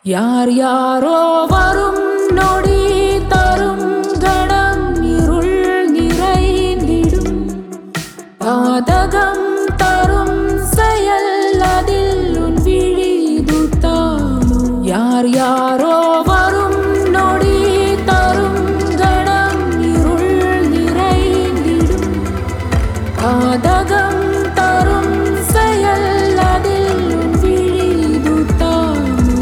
யார் யாரோ வரும் நொடி தரும் கணம் இருள் நிறைந்திடும் பாதகம் தரும் செயல் அதில் உன் விழி துத்தாமோ யார் யாரோ வரும் நொடி தரும் கணம் இருள் நிறைந்திடும் பாதகம் தரும் செயல் அதில் உன் விழி துத்தாமோ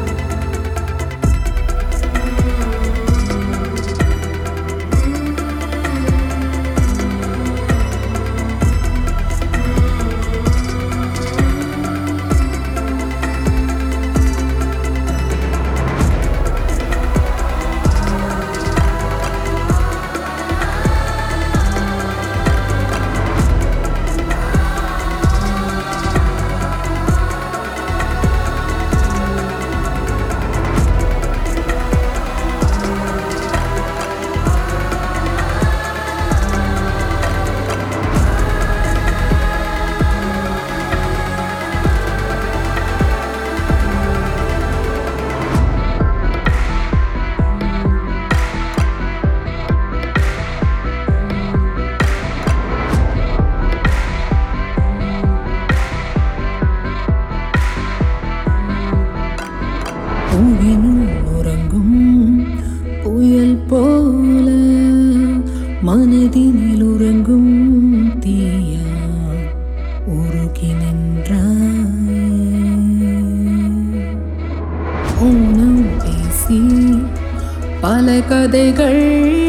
பூவினுள் உறங்கும் புயல் போல மனதினில் உறங்கும் தீயா உருகி நின்றாய் ஊனம் பேசி பல கதைகள்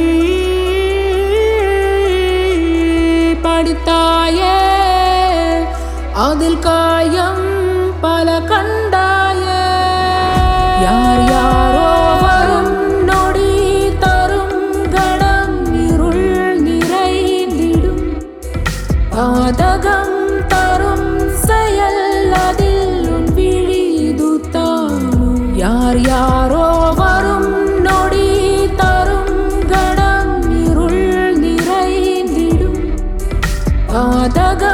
படித்தாயே அதில் காயம் பல கண்டாயே யார் யாரோ வரும் நொடி தரும் கணம் இருள் நிறைந்திடும் பாதகம் தரும் செயல் அதில் உன் விழி துத்தாமோ யார் யாரோ வரும் நொடி தரும் கணம் இருள் நிறைந்திடும் பாதகம்